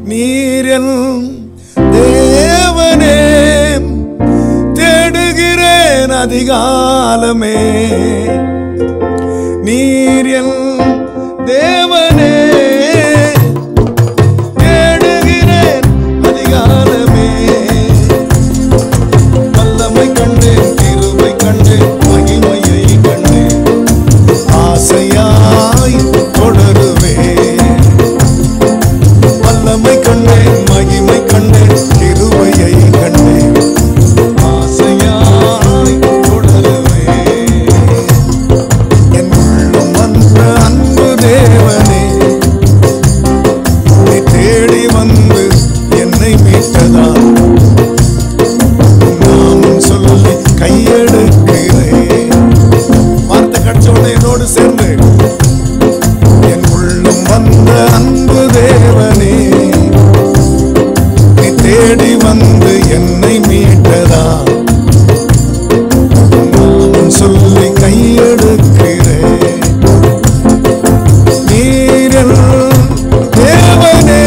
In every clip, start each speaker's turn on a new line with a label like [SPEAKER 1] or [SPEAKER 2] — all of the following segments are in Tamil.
[SPEAKER 1] நீரன் தேவனே தேடுகிறேன் அதிகாலமே நீரியல் தேவனே தேடுகிறேன் அதிகாலமே வல்லமை கண்டேன் கிருபை கண்டேன் மகிமையை கண்டேன் ஆசையாய் தொடருவேன் வல்லமை கண்டேன் மகிமை கண்டேன் கிருபையை கண்டேன் ஆசையாய் தொடருவேன் என் உள்ளம் வந்த அன்பு தேவனே நீ தேடி வந்து என்னை மீட்டதா நாமும் சொல்லி கையெடுக்கிறேன் வார்த்தை கடிச்ச உடனே என்னோடு சேர்ந்து என் உள்ளம் வந்த அன்பு தேவனே நீ தேடி வந்து என்னை மீட்டதா நானும் சொல்லி கையெடுக்கிறேன் நீரில் தேவனே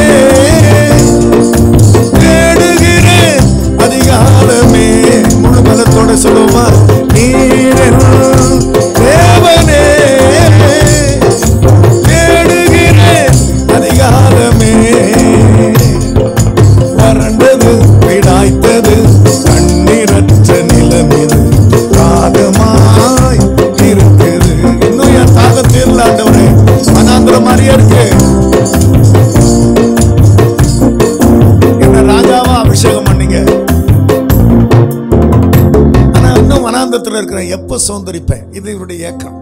[SPEAKER 1] தேடுகிறேன் அதிகாலமே முழு மனத்தோட சொல்லுமா நீரில் தேவனே தேடுகிறேன் அதிகாலமே வறண்டது விடாய்த்தது தண்ணீரற்ற நிலம் இது தாகமாய் இருக்குது இன்னும் என் தாகம் தீரல ஆண்டவரே மனாந்திரம் மாதிரியே இருக்கு என்ன ராஜாவா அபிஷேகம் பண்ணீங்க ஆனா இன்னும் வனாந்தத்துல இருக்கிறேன் எப்ப சுதந்திரிப்பேன் இது இவருடைய ஏக்கம்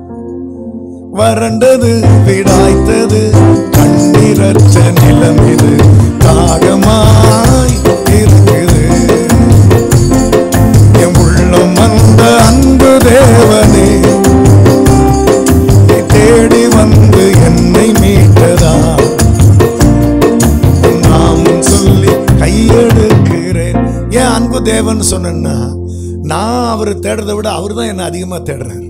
[SPEAKER 1] வறண்டது விடாய்த்தது கண்ணீரற்ற நிலம் இது தாகமாய் இருக்குது என் உள்ளம் வந்த அன்பு தேவனே நீ தேடி வந்து என்னை மீட்டதா நாமும் சொல்லி கையெடுக்கிறேன் ஏன் அன்பு தேவன் சொன்னா நான் அவர் தேடுறதை விட அவர் தான் என்ன அதிகமா தேடுறாரு